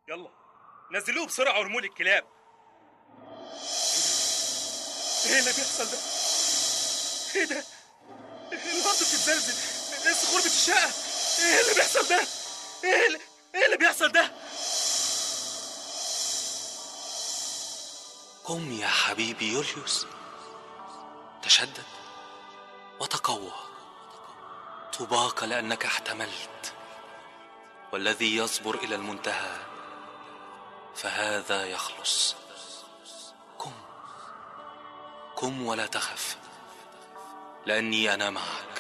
يلا نزلوه بسرعة وارموه للكلاب ايه اللي بيحصل ده؟ ايه ده؟ الارض بتتزلزل الصخور بتتشقق ايه اللي بيحصل ده؟ ايه اللي, إيه اللي بيحصل ده؟ قم يا حبيبي يوليوس تشدد وتقوى طوباك لانك احتملت والذي يصبر الى المنتهى فهذا يخلص قم قم ولا تخف لاني انا معك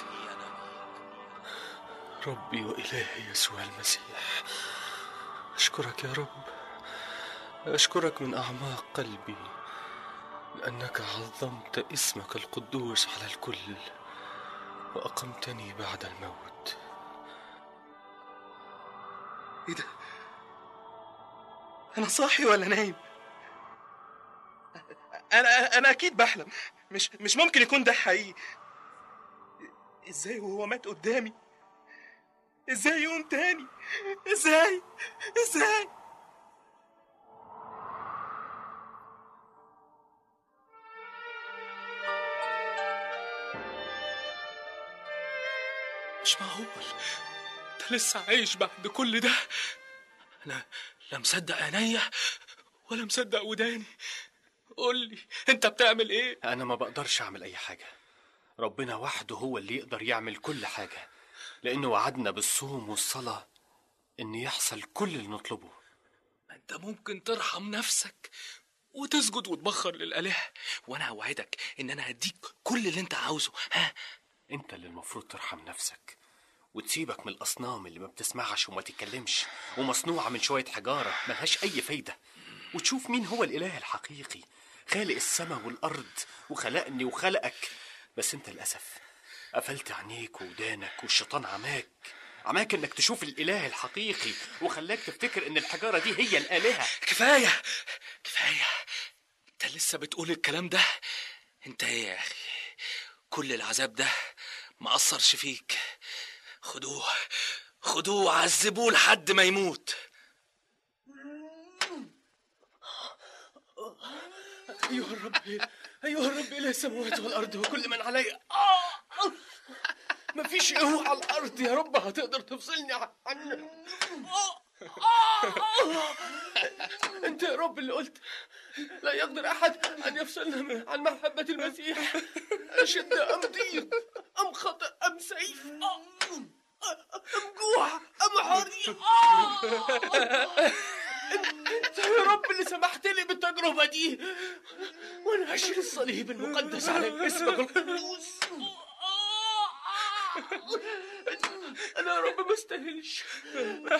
ربي وإلهي يسوع المسيح أشكرك يا رب أشكرك من أعماق قلبي لأنك عظمت اسمك القدوس على الكل وأقمتني بعد الموت ايه ده؟ انا صاحي ولا نايم؟ انا انا اكيد بحلم مش مش ممكن يكون ده حقيقي ازاي وهو مات قدامي؟ ازاي يقوم تاني؟ ازاي؟ ازاي؟ مش معقول ده لسه عايش بعد كل ده أنا لا مصدق عينيا ولا مصدق وداني قول لي أنت بتعمل إيه؟ أنا ما بقدرش أعمل أي حاجة ربنا وحده هو اللي يقدر يعمل كل حاجة لأنه وعدنا بالصوم والصلاة إن يحصل كل اللي نطلبه ما أنت ممكن ترحم نفسك وتسجد وتبخر للآلهة وأنا أوعدك إن أنا هديك كل اللي أنت عاوزه ها أنت اللي المفروض ترحم نفسك وتسيبك من الأصنام اللي ما بتسمعش وما تتكلمش ومصنوعة من شوية حجارة ملهاش أي فايدة وتشوف مين هو الإله الحقيقي خالق السماء والأرض وخلقني وخلقك بس أنت للأسف قفلت عينيك ودانك والشيطان عماك عماك انك تشوف الاله الحقيقي وخلاك تفتكر ان الحجاره دي هي الالهه كفاية كفاية أنت لسه بتقول الكلام ده أنت إيه يا أخي كل العذاب ده ما أثرش فيك خدوه خدوه وعذبوه لحد ما يموت أيها الرب أيها الرب إله السماوات والأرض وكل من عليها آه! مفيش قوة على الأرض يا رب هتقدر تفصلني عن أنت يا رب اللي قلت لا يقدر أحد أن يفصلنا من- عن محبة المسيح أشد أم ضيق أم خطأ أم سيف أم جوع أم حريق أنت يا رب اللي سمحت لي بالتجربة دي وأنا هشيل الصليب المقدس على اسمك القدوس أنا يا رب ما استاهلش